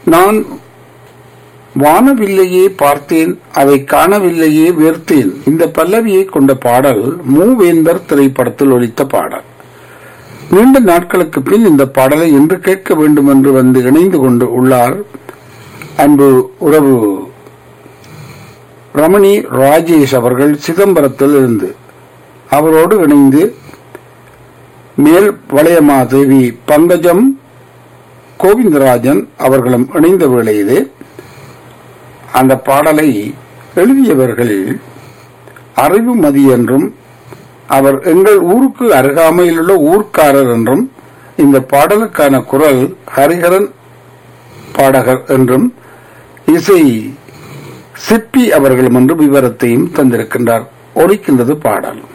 நான் வானவில்லையே பார்த்தேன் அதை காணவில்லையே வேர்த்தேன் இந்த பல்லவியை கொண்ட பாடல் மூவேந்தர் திரைப்படத்தில் ஒலித்த பாடல் நீண்ட நாட்களுக்கு பின் இந்த பாடலை இன்று கேட்க வேண்டும் என்று வந்து இணைந்து கொண்டு உள்ளார் அன்பு உறவு ரமணி ராஜேஷ் அவர்கள் சிதம்பரத்தில் இருந்து அவரோடு இணைந்து மேல் வளையமாதேவி பங்கஜம் கோவிந்தராஜன் அவர்களும் இணைந்த வேளையிலே அந்த பாடலை எழுதியவர்கள் அறிவுமதி என்றும் அவர் எங்கள் ஊருக்கு அருகாமையில் உள்ள ஊர்க்காரர் என்றும் இந்த பாடலுக்கான குரல் ஹரிஹரன் பாடகர் என்றும் இசை சிப்பி அவர்களும் என்று விவரத்தையும் தந்திருக்கின்றார் ஒலிக்கின்றது பாடல்